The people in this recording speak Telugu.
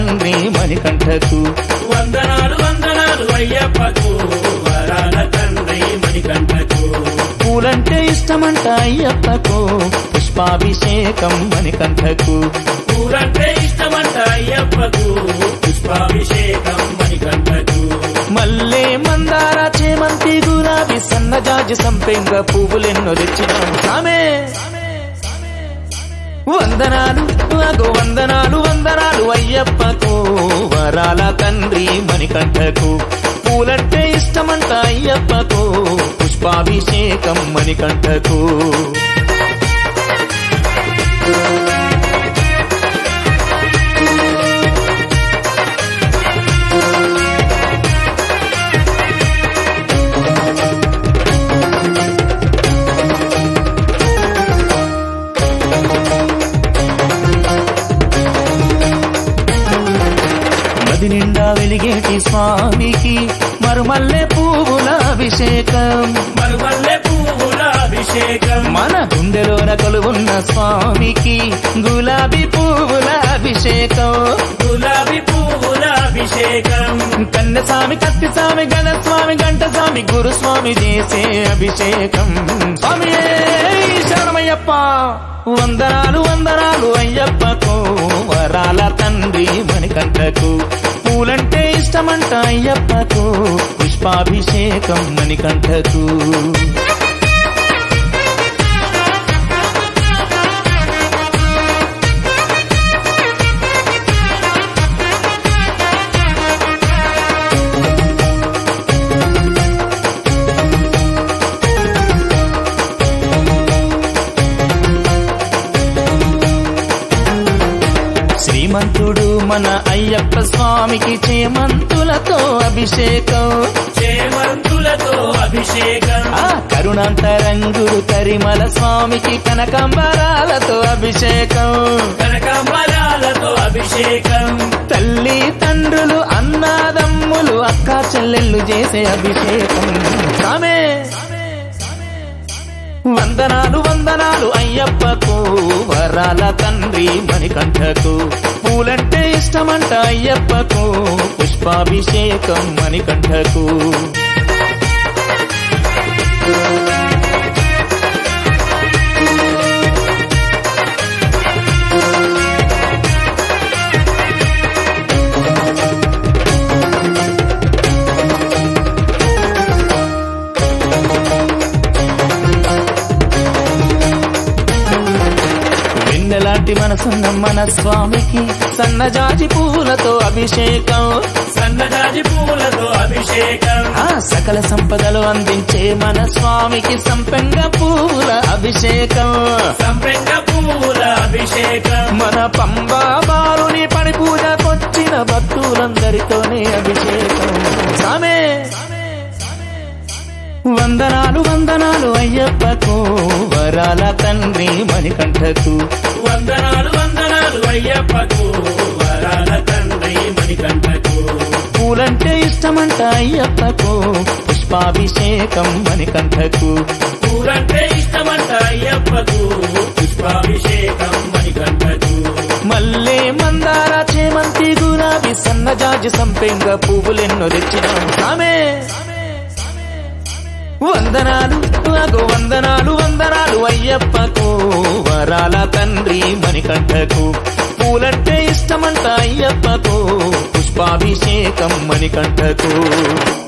తండ్రి మణికంఠకు వందనాలు వందనాలు అయ్యప్పకు వరాల తండ్రి మణికంఠకు పూలంటే ఇష్టమంట అయ్యప్పకు పుష్పాభిషేకం మణికంఠకు పూలంటే ఇష్టమంట అయ్యప్పకు పుష్పాభిషేకం మణికంఠకు మల్లె మందార చేమంతి గులాబీ సన్నజాజి సంపెంగ పువ్వులెన్నో తెచ్చినాం సామే వందనాలు అగో వందనాలు వందనాలు అయ్యప్పకు వరాల తండ్రి మణికంఠకు పూలంటే ఇష్టమంట అయ్యప్పకు పుష్పాభిషేకం మణికంఠకు నది నిండా వెలిగేటి స్వామికి మరుమల్లె పువ్వుల అభిషేకం మరుమల్లె పువ్వుల అభిషేకం మన గుండెలోన కొలువున్న స్వామికి గులాబీ పువ్వుల అభిషేకం గులాబీ పువ్వుల అభిషేకం కన్నె స్వామి కత్తి స్వామి గణ స్వామి గంట స్వామి గురుస్వామి చేసే అభిషేకం స్వామి శరణమయ్యప్ప వందనాలు వందనాలు అయ్యప్పకు వరాల తండ్రి మణికంఠకు పూలంటే ఇష్టమంట అయ్యప్పకు పుష్పాభిషేకం మణికంఠకు శ్రీమంతుడు మన అయ్యప్ప స్వామికి చేమంతులతో అభిషేకం చేమంతులతో అభిషేకం ఆ కరుణాంతరంగుడు కరిమల స్వామికి కనకంబరాలతో అభిషేకం కనకాంబరాలతో అభిషేకం తల్లి తండ్రులు అన్నాదమ్ములు అక్క చెల్లెళ్ళు చేసే అభిషేకం ఆమె వందనాలు వందనాలు అయ్యప్పకు వరాల తండ్రి మణికంఠకు పూలంటే ఇష్టమంట అయ్యప్పకు పుష్పాభిషేకం మణికంఠకు వెన్నెలాంటి మనసున్న మన స్వామికి సన్నజాజి పూలతో అభిషేకం సన్నజాజి పూలతో అభిషేకం ఆ సకల సంపదలు అందించే మన స్వామికి సంపెంగ పూల అభిషేకం సంపెంగ పువ్వుల అభిషేకం మన పంబా బాలుని పడి పూజకొచ్చిన భక్తులందరితోనే అభిషేకం సామే వందనాలు వందనాలు అయ్యప్పకు వరాల తండ్రి మణికంఠకు వందనాలు వందనాలు అయ్యప్పకు వరాల తండ్రి మణికంఠకు పూలంటే ఇష్టమంట అయ్యప్పకు పుష్పాభిషేకం మణికంఠకు పూలంటే ఇష్టమంట అయ్యప్పకు పుష్పాభిషేకం మణికంఠకు మల్లె మందార చేమంతి గులాబీ సన్నజాజి సంపెంగ పువ్వులెన్నో తెచ్చినాం సామే వందనాలు అగో వందనాలు వందనాలు అయ్యప్పకు వరాల తండ్రి మణికంఠకు పూలంటే ఇష్టమంట అయ్యప్పకు పుష్పాభిషేకం మణికంఠకు